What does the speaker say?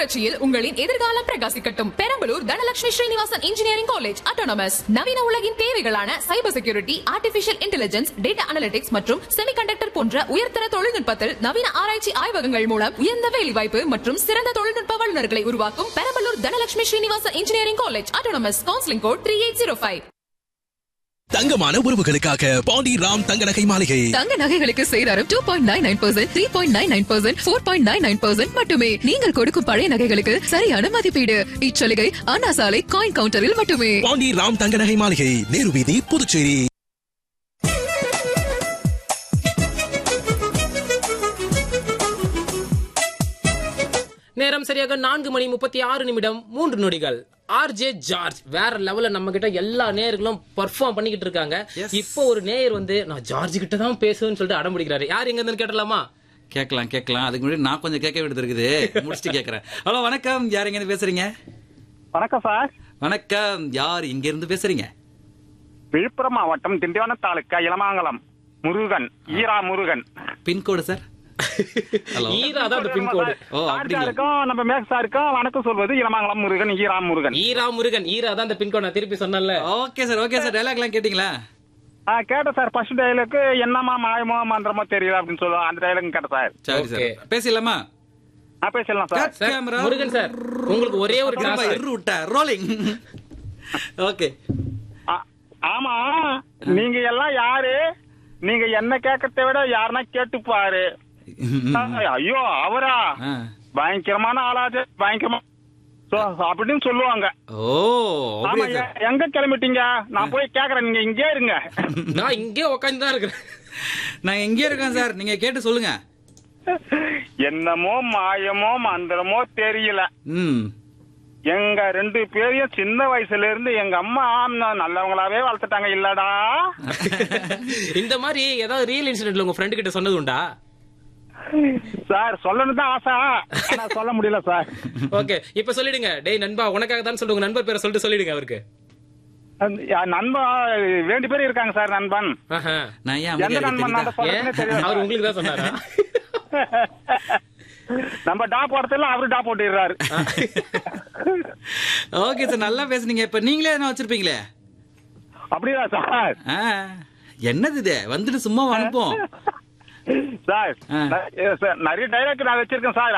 புரட்சியில் உங்களின் எதிர்காலம் பிரகாசிக்கட்டும் Perambalur Dhanalakshmi Srinivasan engineering college autonomous நவீன உலகின் தேவைகளான cyber security artificial intelligence data analytics மற்றும் செமிகண்டக்டர் போன்ற உயர்தர தொழில்நுட்பத்தில் நவீன ஆராய்ச்சி ஆய்வகங்கள் மூலம் உயர்ந்த வேலைவாய்ப்பு மற்றும் சிறந்த தொழில்நுட்ப வல்லுநர்களை உருவாக்கும் Perambalur Dhanalakshmi Srinivasan engineering college autonomous counselling code three eight zero five தங்கமான உறவுகளுக்காக பாண்டி ராம் தங்க நகை மாளிகை தங்க நகைகளுக்கு சேதாரம் two point nine nine percent three point nine nine percent four point nine nine percent மட்டுமே நீங்கள் கொடுக்கும் பழைய நகைகளுக்கு சரியான மதிப்பீடு இச்சலுகை அண்ணா சாலை காயின் கவுண்டரில் மட்டுமே பாண்டி ராம் தங்க நகை மாளிகை நேரு வீதி புதுச்சேரி நேரம் சரியாக நான்கு மணி முப்பத்தி ஆறு நிமிடம் மூன்று நொடிகள் ஆர்ஜே ஜார்ஜ் வேற லெவல்ல நம்ம கிட்ட எல்லா நேயர்களும் பெர்ஃபார்ம் பண்ணிக்கிட்டு இருக்காங்க இப்போ ஒரு நேயர் வந்து நான் ஜார்ஜ் கிட்ட தான் பேசுவேன்னு சொல்லிட்டு அடம் பிடிக்கிறாரு யார் எங்க இருந்து கேட்டலாமா கேட்கலாம் கேட்கலாம் அதுக்கு முன்னாடி நான் கொஞ்சம் கேட்க வேண்டியது இருக்குது முடிச்சுட்டு கேட்கறேன் ஹலோ வணக்கம் யார் எங்க இருந்து பேசுறீங்க வணக்கம் சார் வணக்கம் யார் இங்க இருந்து பேசுறீங்க விழுப்புரம் மாவட்டம் Tindivanam taluk Ilamangalam Murugan Ira Murugan pin code sir hello ஈரா தான் அந்த பின்கோடு ஓ அப்படிங்களா சாருக்கும் நம்ம மேக் சாருக்கும் வணக்கம் சொல்வது இளமாங்கலம் முருகன் ஈரா முருகன் ஈரா முருகன் ஈரா தான் அந்த பின்கோடு நான் திருப்பி சொன்னேன்ல okay sir okay sir dialogue எல்லாம் கேட்டீங்களா ஆ கேட்டேன் சார் ஃபர்ஸ்ட் டைலுக்கு என்னமா மாயமோ மந்திரமோ தெரியல அப்படின்னு சொல்லுவோம் அந்த டைலுக்கு கேட்டேன் சார் சரி Okay. சார் பேசலாமா ஆ பேசலாம் sir sir, camera Murugan sir உங்களுக்கு ஒரே ஒரு கிளாஸ் விட்டா ரோலிங் ஓகே ஆ, ஆமா நீங்க எல்லாம் யாரு நீங்க என்ன கேட்கறத விட யாருன்னா கேட்டுப்பாரு ஆ, ஐயோ அவரா பயங்கரமான ஆளாச்சு பயங்கரமா So, அப்படின்னு சொல்லுவாங்க ஓ ஆமா அப்படியா எ- எங்க கிளம்பிட்டீங்க நான் போய் கேக்குறேன் நீங்க இங்கே இருங்க நான் இங்கே உட்காந்து தான் இருக்கிறேன் நான் எங்கே இருக்கேன் சார் நீங்க கேட்டு சொல்லுங்க என்னமோ மாயமோ மந்திரமோ தெரியல ம் எங்க ரெண்டு பேரையும் சின்ன வயசுல இருந்து எங்க அம்மா ந- நல்லவங்களாவே வளர்த்துட்டாங்க இல்லடா இந்த மாதிரி ஏதாவது ரியல் இன்சிடென்ட்ல உங்க ஃப்ரெண்டு கிட்ட சொன்னது உண்டா சார் சொல்லணும் தான் ஆசை ஆனா சொல்ல முடியல சார் ஓகே இப்ப சொல்லிடுங்க டேய் நண்பா உனக்காக தான் சொல்லிட்டு உங்க நண்பர் பேரை சொல்லிட்டு சொல்லிடுங்க அவருக்கு அந்த- யா, நண்பன் ரெண்டு பேரும் இருக்காங்க சார் நண்பன் ஆஹா. நான் ஏன் எந்த அமைதியா நண்பன் நான் இருக்கேன் ஏன் சொல்றதுனே தெரியல அவர் உங்களுக்கு தான் சொன்னாரா நம்ம டா போடுறதுல அவரு டா போட்டுறாரு ஓகே சார் நல்லா பேசுனீங்க இப்ப நீங்களே என்ன வச்சிருப்பீங்களே அப்படியா சார் ஆ, என்னது இது வந்துட்டு சும்மா அனுப்போம் சார் ஆ. ந- ஏ, சார், நிறைய டைலாக் நான் வச்சிருக்கேன் சார்